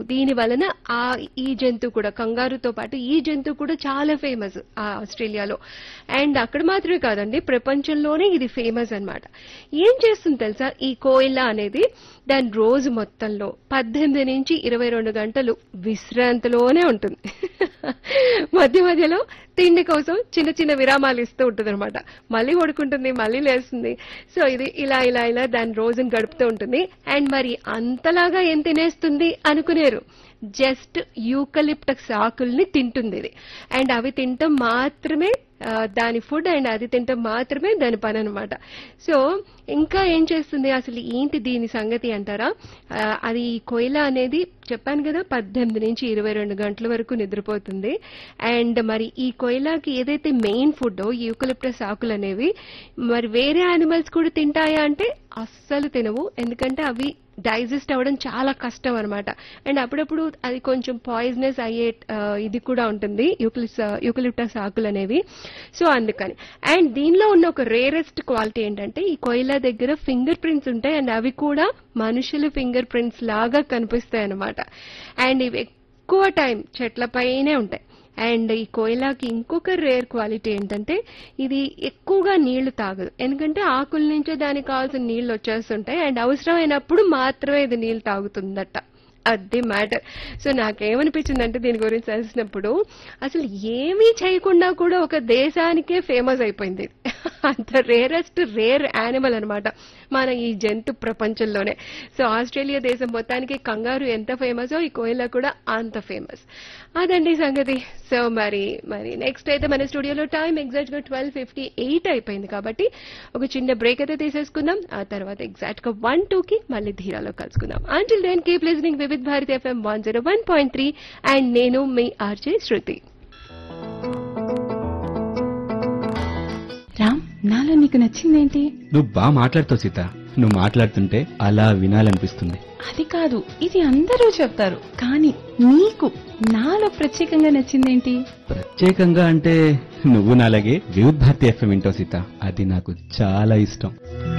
దీని వలన ఆ ఈ జంతువు కూడా కంగారుతో పాటు ఈ జంతువు కూడా చాలా ఫేమస్ ఆ ఆస్ట్రేలియాలో అండ్ అక్కడ మాత్రమే కాదండి ప్రపంచంలోనే ఇది ఫేమస్ అన్నమాట ఏం చేస్తుంది తెలుసా ఈ కోయిలా అనేది దాని రోజు మొత్తంలో పద్దెనిమిది నుంచి ఇరవై రెండు గంటలు విశ్రాంతిలోనే ఉంటుంది మధ్య మధ్యలో తిండి కోసం చిన్న చిన్న విరామాలు ఇస్తూ ఉంటుంది అనమాట మళ్ళీ పడుకుంటుంది మళ్ళీ లేస్తుంది సో ఇది ఇలా ఇలా ఇలా దాని రోజును గడుపుతూ ఉంటుంది అండ్ మరి అంతలాగా ఏం తినేస్తుంది అనుకునేరు జస్ట్ యూకలిప్టస్ ఆకుల్ని తింటుంది ఇది అండ్ అవి తింటాం మాత్రమే ఆ, దాని ఫుడ్ అండ్ అది తింటాం మాత్రమే దాని పని అనమాట సో ఇంకా ఏం చేస్తుంది అసలు ఏంటి దీని సంగతి అంటారా ఆ, అది ఈ కోయిలా అనేది చెప్పాను కదా పద్దెనిమిది నుంచి ఇరవై రెండు గంటల వరకు నిద్రపోతుంది అండ్ మరి ఈ కోయిలాకి ఏదైతే మెయిన్ ఫుడ్ యూకలిప్టస్ ఆకులు అనేవి మరి వేరే యానిమల్స్ కూడా తింటాయా అంటే అస్సలు తినవు ఎందుకంటే అవి డైజెస్ట్ అవ్వడం చాలా కష్టం అనమాట అండ్ అప్పుడప్పుడు అది కొంచెం పాయిజనస్ అయ్యే ఆ, ఇది కూడా ఉంటుంది యూకలిస్ యూకలిప్టస్ ఆకులు అనేవి సో అందుకని అండ్ దీనిలో ఉన్న ఒక రేరెస్ట్ క్వాలిటీ ఏంటంటే ఈ కోయిలా దగ్గర ఫింగర్ ప్రింట్స్ ఉంటాయి అండ్ అవి కూడా మనుషుల ఫింగర్ ప్రింట్స్ లాగా కనిపిస్తాయి అనమాట అండ్ ఇవి ఎక్కువ టైం చెట్లపైనే ఉంటాయి అండ్ ఈ కోయిలాకి ఇంకొక రేర్ క్వాలిటీ ఏంటంటే ఇది ఎక్కువగా నీళ్లు తాగదు ఎందుకంటే ఆకుల నుంచే దానికి కావాల్సిన నీళ్లు వచ్చేస్తుంటాయి అండ్ అవసరమైనప్పుడు మాత్రమే ఇది నీళ్లు తాగుతుందట అది మ్యాటర్ సో నాకేమనిపించిందంటే దీని గురించి తెలిసినప్పుడు అసలు ఏమీ చేయకుండా కూడా ఒక దేశానికే ఫేమస్ అయిపోయింది ఇది. అంత రేరెస్ట్ రేర్ యానిమల్ అన్నమాట మన ఈ జంతు ప్రపంచంలోనే సో ఆస్ట్రేలియా దేశం మొత్తానికి కంగారు ఎంత ఫేమసో ఈ కోయిలా కూడా అంత ఫేమస్ అదండి సంగతి సో మరి మరి నెక్స్ట్ అయితే మన స్టూడియోలో టైం ఎగ్జాక్ట్ గా ట్వెల్వ్ ఫిఫ్టీ ఎయిట్ అయిపోయింది కాబట్టి ఒక చిన్న బ్రేక్ అయితే తీసేసుకుందాం ఆ తర్వాత ఎగ్జాక్ట్ గా వన్ టూ కి మళ్ళీ ధీరాలో కలుసుకుందాం until then keep listening Vividh Bharati F M one zero one point three and నేను మీ ఆర్జే శృతి రామ్ నాలో నీకు నచ్చిందేంటి నువ్వు బాగా మాట్లాడుతావు సీత నువ్వు మాట్లాడుతుంటే అలా వినాలనిపిస్తుంది అది కాదు ఇది అందరూ చెప్తారు కానీ నీకు నాలో ప్రత్యేకంగా నచ్చిందేంటి ప్రత్యేకంగా అంటే నువ్వు నాలాగే వివిధ్ భారతి ఎఫ్ఎం వింటావు సీత అది నాకు చాలా ఇష్టం